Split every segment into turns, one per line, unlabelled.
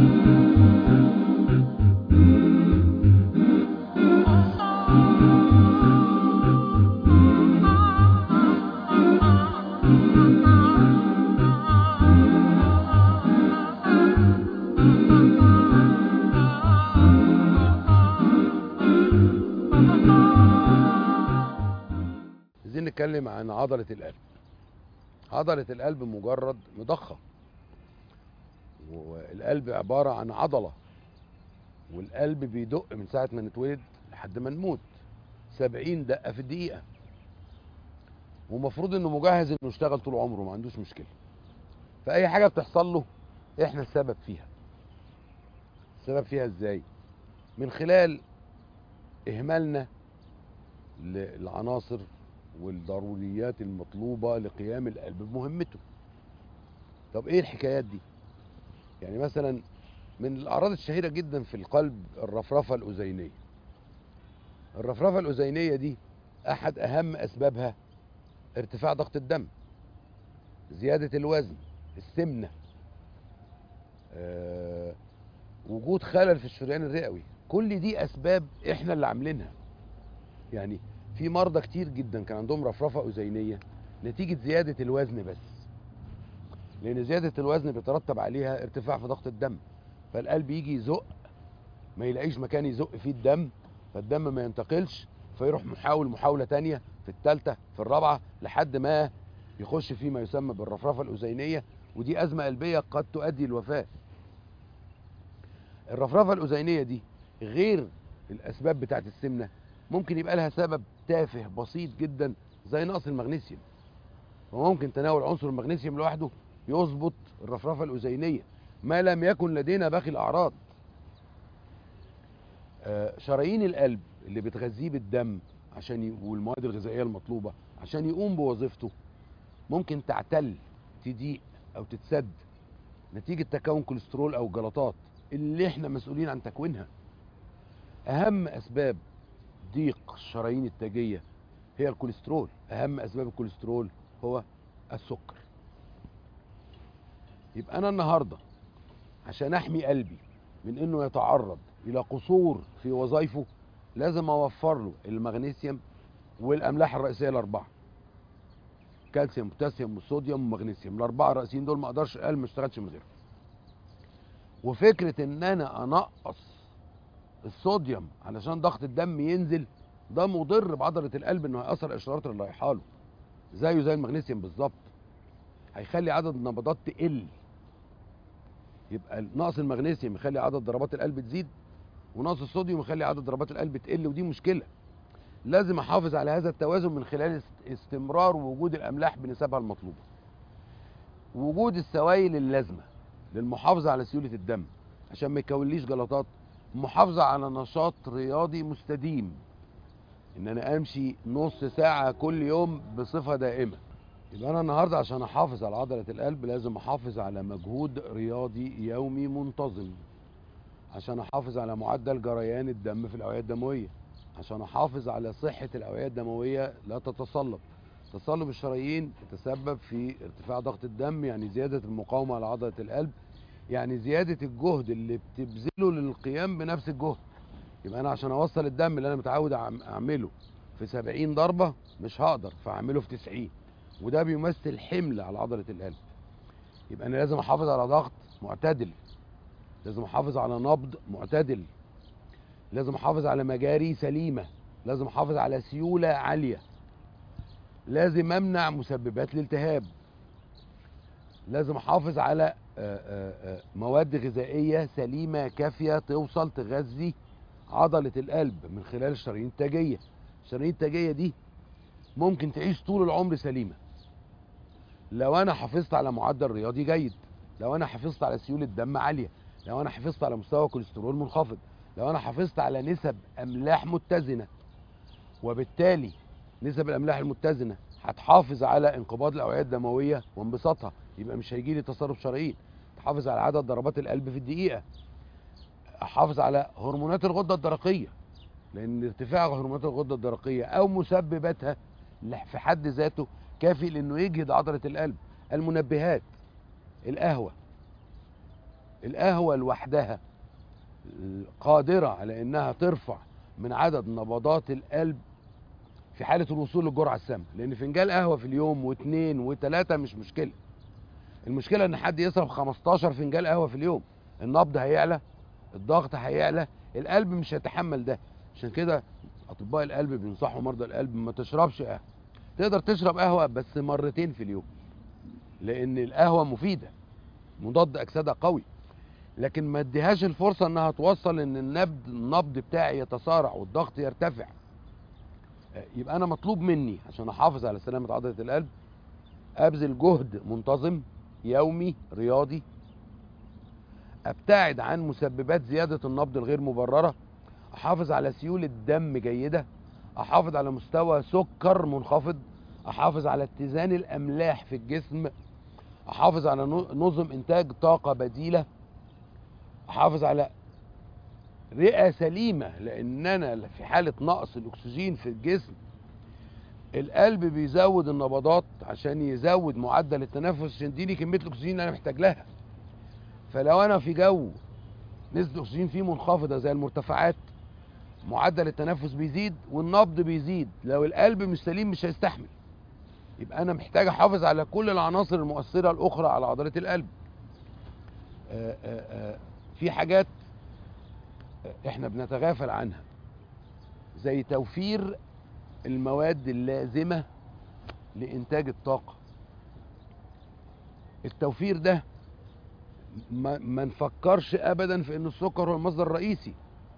عايزين نتكلم عن عضلة القلب عضلة القلب مجرد مضخة والقلب عبارة عن عضلة والقلب بيدق من ساعة ما نتولد لحد ما نموت سبعين دقة في الدقيقة ومفروض انه مجهز انه يشتغل طول عمره ما عندوش مشكلة فأي حاجة بتحصل له احنا السبب فيها السبب فيها ازاي من خلال اهمالنا للعناصر والضروريات المطلوبة لقيام القلب بمهمته طب ايه الحكايات دي يعني مثلا من الاعراض الشهيرة جدا في القلب الرفرفة الاذينية الرفرفة الاذينية دي احد اهم اسبابها ارتفاع ضغط الدم زيادة الوزن السمنة آه، وجود خلل في الشريان الرئوي كل دي اسباب احنا اللي عاملينها يعني في مرضى كتير جدا كان عندهم رفرفه اذينيه نتيجه زياده الوزن بس لان زياده الوزن بيترتب عليها ارتفاع في ضغط الدم فالقلب يجي يزق ما يلاقيش مكان يزق فيه الدم فالدم ما ينتقلش فيروح محاول محاوله تانية في الثالثه في الرابعه لحد ما يخش في ما يسمى بالرفرفه الاذينيه ودي ازمه قلبيه قد تؤدي للوفاه الرفرفه الاذينيه دي غير الاسباب بتاعت السمنه ممكن يبقى لها سبب تافه بسيط جدا زي نقص المغنيسيوم وممكن تناول عنصر المغنيسيوم لوحده يظبط الرفرفه الاذينيه ما لم يكن لدينا باقي الاعراض آه، شرايين القلب اللي بتغذيه بالدم عشان ي... والمواد الغذائيه المطلوبه عشان يقوم بوظيفته ممكن تعتل تضيق او تتسد نتيجه تكون كوليسترول او جلطات اللي احنا مسؤولين عن تكوينها اهم اسباب ضيق الشرايين التاجيه هي الكوليسترول اهم اسباب الكوليسترول هو السكر يبقى انا النهارده عشان احمي قلبي من انه يتعرض الى قصور في وظائفه لازم اوفر له المغنيسيوم والاملاح الرئيسيه الاربعه كالسيوم بوتاسيوم وصوديوم ومغنيسيوم الاربعه الرئيسيين دول ما اقدرش القلب ما يشتغلش من غيرهم وفكره ان انا انقص الصوديوم علشان ضغط الدم ينزل ده مضر بعضله القلب انه هيأثر الاشارات اللي رايحه له زيه زي المغنيسيوم بالظبط هيخلي عدد النبضات تقل يبقى نقص المغنيسيوم يخلي عدد ضربات القلب تزيد ونقص الصوديوم يخلي عدد ضربات القلب تقل ودي مشكله لازم احافظ على هذا التوازن من خلال است- استمرار وجود الاملاح بنسبها المطلوبه وجود السوائل اللازمه للمحافظه على سيوله الدم عشان ما يكونليش جلطات محافظه على نشاط رياضي مستديم ان انا امشي نص ساعه كل يوم بصفه دائمه يبقى انا النهارده عشان احافظ على عضله القلب لازم احافظ على مجهود رياضي يومي منتظم عشان احافظ على معدل جريان الدم في الاوعيه الدمويه عشان احافظ على صحه الاوعيه الدمويه لا تتصلب تصلب الشرايين يتسبب في ارتفاع ضغط الدم يعني زياده المقاومه على عضله القلب يعني زياده الجهد اللي بتبذله للقيام بنفس الجهد يبقى انا عشان اوصل الدم اللي انا متعود أعم- اعمله في 70 ضربه مش هقدر فاعمله في 90 وده بيمثل حمل على عضله القلب يبقى انا لازم احافظ على ضغط معتدل لازم احافظ على نبض معتدل لازم احافظ على مجاري سليمه لازم احافظ على سيوله عاليه لازم امنع مسببات الالتهاب لازم احافظ على آه، آه، آه، مواد غذائيه سليمه كافيه توصل تغذي عضله القلب من خلال الشرايين التاجيه الشرايين التاجيه دي ممكن تعيش طول العمر سليمه لو انا حافظت على معدل رياضي جيد لو انا حافظت على سيوله دم عاليه لو انا حافظت على مستوى كوليسترول منخفض لو انا حافظت على نسب املاح متزنه وبالتالي نسب الاملاح المتزنه هتحافظ على انقباض الاوعيه الدمويه وانبساطها يبقى مش هيجي لي تصرف شرايين تحافظ على عدد ضربات القلب في الدقيقه احافظ على هرمونات الغده الدرقيه لان ارتفاع هرمونات الغده الدرقيه او مسبباتها ل- في حد ذاته كافي لانه يجهد عضله القلب المنبهات القهوه القهوة لوحدها قادرة على انها ترفع من عدد نبضات القلب في حالة الوصول للجرعة السامة لان فنجان قهوة في اليوم واثنين وثلاثة مش مشكلة المشكلة ان حد يشرب 15 فنجان قهوة في اليوم النبض هيعلى الضغط هيعلى القلب مش هيتحمل ده عشان كده اطباء القلب بينصحوا مرضى القلب ما تشربش قهوة تقدر تشرب قهوة بس مرتين في اليوم لان القهوة مفيدة مضاد اكسدة قوي لكن ما اديهاش الفرصة انها توصل ان النبض النبض بتاعي يتسارع والضغط يرتفع يبقى انا مطلوب مني عشان احافظ على سلامة عضلة القلب ابذل جهد منتظم يومي رياضي ابتعد عن مسببات زيادة النبض الغير مبررة احافظ على سيولة دم جيدة احافظ على مستوى سكر منخفض احافظ على اتزان الاملاح في الجسم احافظ على نظم انتاج طاقة بديلة احافظ على رئة سليمة لان انا في حالة نقص الاكسجين في الجسم القلب بيزود النبضات عشان يزود معدل التنفس عشان يديني كمية الاكسجين اللي انا محتاج لها فلو انا في جو نسبة الاكسجين فيه منخفضة زي المرتفعات معدل التنفس بيزيد والنبض بيزيد لو القلب مش سليم مش هيستحمل يبقى انا محتاج احافظ على كل العناصر المؤثرة الاخرى على عضلة القلب آآ آآ في حاجات احنا بنتغافل عنها زي توفير المواد اللازمة لإنتاج الطاقة التوفير ده ما, ما نفكرش أبدا في أن السكر هو المصدر الرئيسي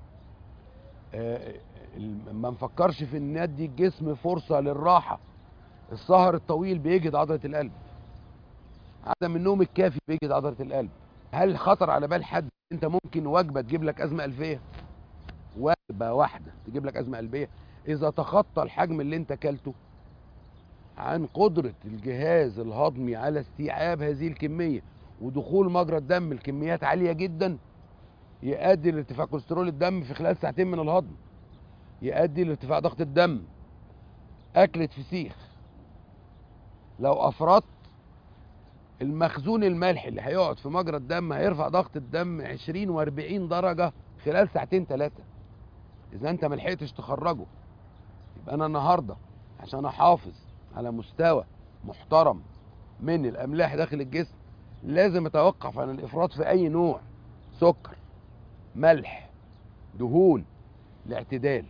ما نفكرش في أن ندي الجسم فرصة للراحة السهر الطويل بيجهد عضلة القلب عدم النوم الكافي بيجهد عضلة القلب هل خطر على بال حد انت ممكن وجبه تجيب لك ازمه قلبيه وجبه واحده تجيب لك ازمه قلبيه اذا تخطى الحجم اللي انت اكلته عن قدره الجهاز الهضمي على استيعاب هذه الكميه ودخول مجرى الدم الكميات عاليه جدا يؤدي لارتفاع كوليسترول الدم في خلال ساعتين من الهضم يؤدي لارتفاع ضغط الدم اكله فسيخ لو افرطت المخزون الملحي اللي هيقعد في مجرى الدم هيرفع ضغط الدم 20 و40 درجة خلال ساعتين ثلاثة إذا أنت ما لحقتش تخرجه يبقى أنا النهاردة عشان أحافظ على مستوى محترم من الأملاح داخل الجسم لازم أتوقف عن الإفراط في أي نوع سكر ملح دهون الاعتدال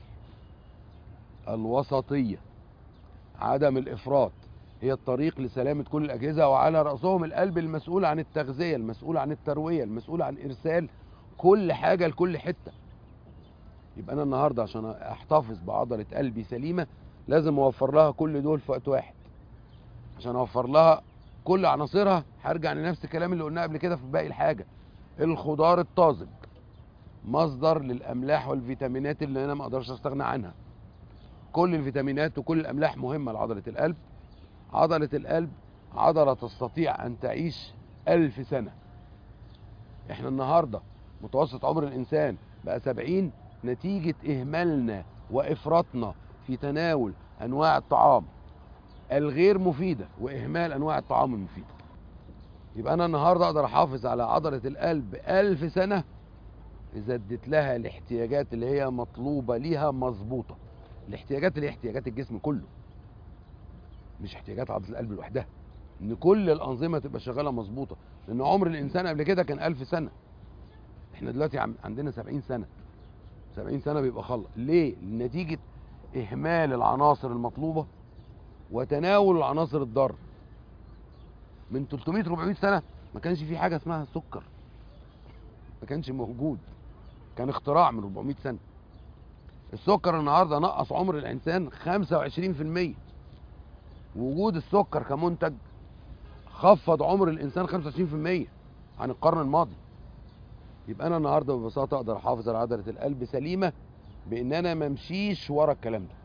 الوسطية عدم الإفراط هي الطريق لسلامة كل الأجهزة وعلى رأسهم القلب المسؤول عن التغذية المسؤول عن التروية المسؤول عن إرسال كل حاجة لكل حتة يبقى أنا النهاردة عشان أحتفظ بعضلة قلبي سليمة لازم أوفر لها كل دول في وقت واحد عشان أوفر لها كل عناصرها هرجع لنفس الكلام اللي قلناه قبل كده في باقي الحاجة الخضار الطازج مصدر للأملاح والفيتامينات اللي أنا ما أقدرش أستغنى عنها كل الفيتامينات وكل الأملاح مهمة لعضلة القلب عضلة القلب عضلة تستطيع أن تعيش ألف سنة احنا النهاردة متوسط عمر الإنسان بقى سبعين نتيجة إهمالنا وإفراطنا في تناول أنواع الطعام الغير مفيدة وإهمال أنواع الطعام المفيدة يبقى أنا النهاردة أقدر أحافظ على عضلة القلب ألف سنة إذا اديت لها الاحتياجات اللي هي مطلوبة ليها مظبوطة الاحتياجات اللي هي احتياجات الجسم كله مش احتياجات عضله القلب لوحدها ان كل الانظمه تبقى شغاله مظبوطه لان عمر الانسان قبل كده كان ألف سنه احنا دلوقتي عم عندنا 70 سنه 70 سنه بيبقى خلص ليه نتيجه اهمال العناصر المطلوبه وتناول العناصر الضاره من 300 400 سنه ما كانش في حاجه اسمها السكر ما كانش موجود كان اختراع من 400 سنه السكر النهارده نقص عمر الانسان 25% وجود السكر كمنتج خفض عمر الانسان 25% عن القرن الماضي يبقى انا النهارده ببساطه اقدر احافظ على عضله القلب سليمه بان انا ما امشيش ورا الكلام ده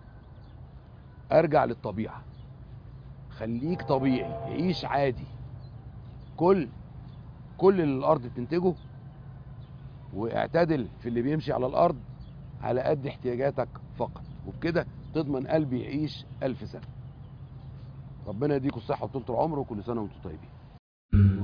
ارجع للطبيعه خليك طبيعي عيش عادي كل كل اللي الارض بتنتجه واعتدل في اللي بيمشي على الارض على قد احتياجاتك فقط وبكده تضمن قلبي يعيش ألف سنة ربنا يديكم الصحة وطولة العمر وكل سنة وانتم طيبين